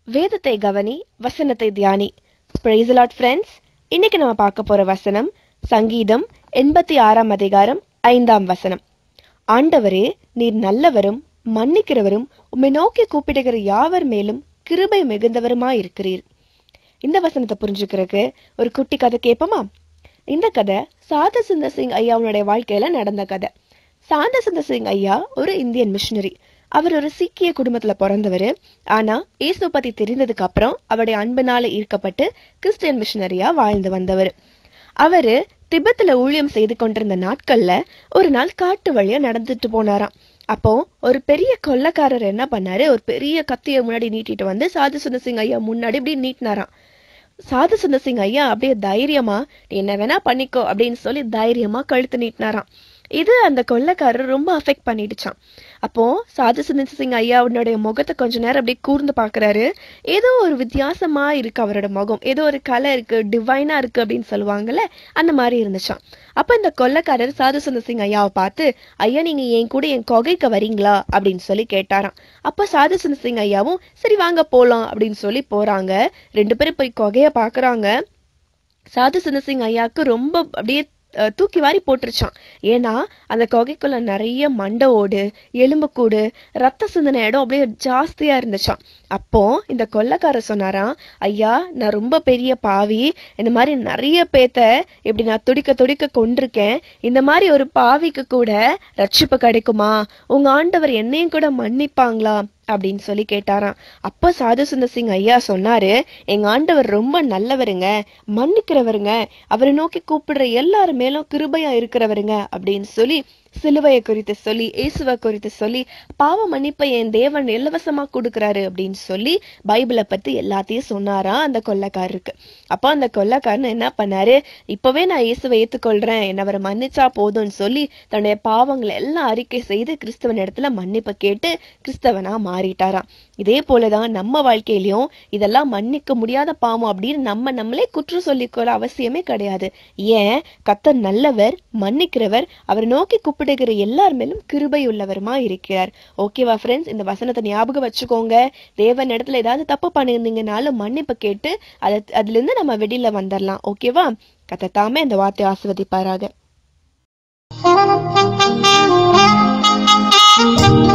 வேதத்தை கவனி வசனத்தை தியானி பிரைஸ் லாட் ஃப்ரெண்ட்ஸ் இன்னைக்கு நம்ம பார்க்க போற வசனம் சங்கீதம் எண்பத்தி ஆறாம் அதிகாரம் ஐந்தாம் வசனம் ஆண்டவரே நீர் நல்லவரும் மன்னிக்கிறவரும் உம்மை நோக்கி கூப்பிடுகிற யாவர் மேலும் கிருபை மிகுந்தவருமாய் இருக்கிறீர் இந்த வசனத்தை புரிஞ்சுக்கிறதுக்கு ஒரு குட்டி கதை கேட்போமா இந்த கதை சாத சுந்தர் சிங் ஐயாவுடைய வாழ்க்கையில நடந்த கதை சாந்த சுந்தர் சிங் ஐயா ஒரு இந்தியன் மிஷினரி அவர் ஒரு சீக்கிய குடும்பத்துல பிறந்தவர் ஆனா இயேசு பத்தி தெரிந்ததுக்கு அப்புறம் அவருடைய அன்பினால ஈர்க்கப்பட்டு கிறிஸ்டியன் மிஷினரியா வாழ்ந்து வந்தவர் அவரு திபெத்துல ஊழியம் செய்து கொண்டிருந்த நாட்கள்ல ஒரு நாள் காட்டு வழியா நடந்துட்டு போனாராம் அப்போ ஒரு பெரிய கொள்ளக்காரர் என்ன பண்ணாரு ஒரு பெரிய கத்தியை முன்னாடி நீட்டிட்டு வந்து சாது சுந்தர் சிங் ஐயா முன்னாடி இப்படி நீட்டினாராம் சாது சுந்தர் சிங் ஐயா அப்படியே தைரியமா "நீ என்ன வேணா பண்ணிக்கோ அப்படின்னு சொல்லி தைரியமா கழுத்து நீட்டினாராம் இது அந்த கொள்ளைக்காரர் ரொம்ப அஃபெக்ட் பண்ணிடுச்சான் அப்போ சாது சுந்தர் சிங் ஐயாவுடைய முகத்தை கொஞ்ச நேரம் அப்படியே கூர்ந்து பார்க்கறாரு ஏதோ ஒரு வித்தியாசமா இருக்கு அவரோட முகம் ஏதோ ஒரு கலை இருக்கு டிவைனா இருக்கு அப்படின்னு சொல்லுவாங்கல்ல அந்த மாதிரி இருந்துச்சான் அப்ப இந்த கொள்ளைக்காரர் சாது சுந்தர் சிங் ஐயாவை பார்த்து ஐயா நீங்க என் கூட என் கொகைக்கு வரீங்களா அப்படின்னு சொல்லி கேட்டாராம் அப்ப சாது சுந்தர் சிங் ஐயாவும் சரி வாங்க போலாம் அப்படின்னு சொல்லி போறாங்க ரெண்டு பேரும் போய் கொகைய பாக்குறாங்க சாது சுந்தர் சிங் ஐயாவுக்கு ரொம்ப அப்படியே அஹ், தூக்கி வாரி போட்டுருச்சான் ஏன்னா அந்த குகைக்குள்ள நிறைய மண்டை ஓடு எலும்புக்கூடு ரத்த சிந்தின இடம் அப்படியே ஜாஸ்தியா இருந்துச்சாம் அப்போ இந்த கொள்ளைக்காரர் சொன்னாராம் ஐயா நான் ரொம்ப பெரிய பாவி இந்த மாதிரி நிறைய பேத்த இப்படி நான் துடிக்க துடிக்க கொண்டிருக்கேன் இந்த மாதிரி ஒரு பாவிக்கு கூட ரட்சிப்பு கிடைக்குமா உங்க ஆண்டவர் என்னையும் கூட மன்னிப்பாங்களா அப்படின்னு சொல்லி கேட்டாராம் அப்ப சாது சுந்தர் சிங் ஐயா சொன்னாரு எங்க ஆண்டவர் ரொம்ப நல்லவருங்க மன்னிக்கிறவருங்க அவரை நோக்கி கூப்பிடுற எல்லார் மேலும் கிருபையா இருக்கிறவருங்க அப்படின்னு சொல்லி சிலுவையை குறித்து சொல்லி இயேசுவை குறித்து சொல்லி பாவ மன்னிப்பை என் தேவன் இலவசமா கொடுக்கறாரு அப்படின்னு சொல்லி பைபிளை பத்தி எல்லாத்தையும் சொன்னாரா அந்த கொள்ளைக்காரருக்கு அப்போ அந்த கொள்ளைக்காரன் என்ன பண்ணாரு இப்பவே நான் இயேசுவை ஏத்துக்கொள்றேன் என்ன அவர் மன்னிச்சா போதும்னு சொல்லி தன்னுடைய பாவங்களை எல்லாம் அறிக்கை செய்து கிறிஸ்தவன் இடத்துல மன்னிப்பை கேட்டு கிறிஸ்தவனா மாறிட்டாராம் இதே போலதான் நம்ம வாழ்க்கையிலயும் இதெல்லாம் மன்னிக்க முடியாத பாவம் அப்படின்னு நம்ம நம்மளே குற்றம் சொல்லிக்கொள்ள அவசியமே கிடையாது ஏன் கத்தர் நல்லவர் மன்னிக்கிறவர் அவர் நோக்கி கூப்பிடுகிற எல்லார் மேலும் கிருபை உள்ளவருமா இருக்கிறார் ஓகேவா ஃப்ரெண்ட்ஸ் இந்த வசனத்தை ஞாபகம் வச்சுக்கோங்க தேவன் இடத்துல ஏதாவது தப்பு பண்ணியிருந்தீங்கனாலும் மன்னிப்பு கேட்டு அதை அதுல இருந்து நம்ம வெளியில வந்துடலாம் ஓகேவா கத்தத்தாமே இந்த வார்த்தை ஆசிர்வதிப்பாராக Thank you.